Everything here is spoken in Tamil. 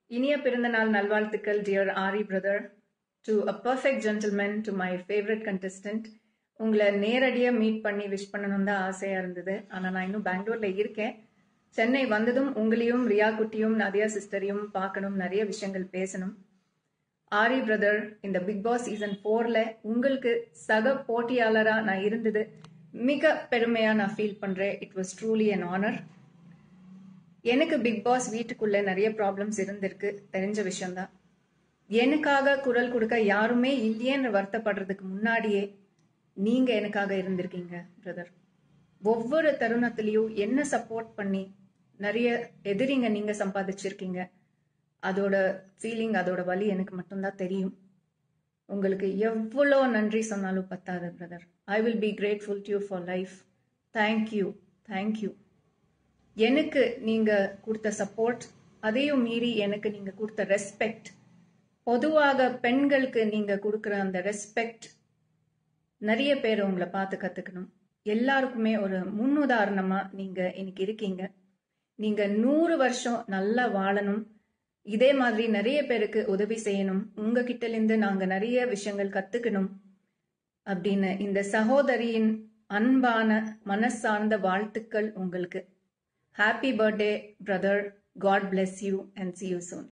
இனிய பிறந்தநாள் நல்வாழ்த்துக்கள் dear Aari brother to a perfect gentleman to my favourite contestant உங்களை நேரடியாக மீட் பண்ணி விஷ் பண்ணணும் தான் ஆசையாக இருந்தது ஆனால் நான் இன்னும் பெங்களூரில் இருக்கேன் சென்னை வந்ததும் உங்களையும் ரியா குட்டியும் நதியா சிஸ்டரையும் பார்க்கணும் நிறைய விஷயங்கள் பேசணும் ஆரி பிரதர் இந்த பிக் பாஸ் சீசன் ஃபோரில் உங்களுக்கு சக போட்டியாளராக நான் இருந்தது மிக பெருமையாக நான் ஃபீல் பண்ணுறேன் it was truly an honour எனக்கு பிக் பாஸ் வீட்டுக்குள்ள நிறைய ப்ராப்ளம்ஸ் இருந்திருக்கு தெரிஞ்ச விஷயம்தான் எனக்காக குரல் கொடுக்க யாருமே இல்லையேன்னு வருத்தப்படுறதுக்கு முன்னாடியே நீங்க எனக்காக இருந்திருக்கீங்க பிரதர் ஒவ்வொரு தருணத்திலையும் என்ன சப்போர்ட் பண்ணி நிறைய எதிரிங்க நீங்க சம்பாதிச்சிருக்கீங்க அதோட ஃபீலிங் அதோட வலி எனக்கு மட்டும்தான் தெரியும் உங்களுக்கு எவ்வளோ நன்றி சொன்னாலும் பத்தாது brother I will be grateful to for life thank you thank you எனக்கு நீங்க கொடுத்த சப்போர்ட் அதையும் மீறி எனக்கு நீங்க கொடுத்த ரெஸ்பெக்ட் பொதுவாக பெண்களுக்கு நீங்க கொடுக்குற அந்த ரெஸ்பெக்ட் நிறைய பேர் உங்களை பார்த்து கத்துக்கணும் எல்லாருக்குமே ஒரு முன்னுதாரணமா நீங்க இன்னைக்கு இருக்கீங்க நீங்க நூறு வருஷம் நல்லா வாழணும் இதே மாதிரி நிறைய பேருக்கு உதவி செய்யணும் உங்ககிட்ட இருந்து நாங்க நிறைய விஷயங்கள் கத்துக்கணும் அப்படின்னு இந்த சகோதரியின் அன்பான மனசார்ந்த வாழ்த்துக்கள் உங்களுக்கு happy birthday brother God bless you and see you soon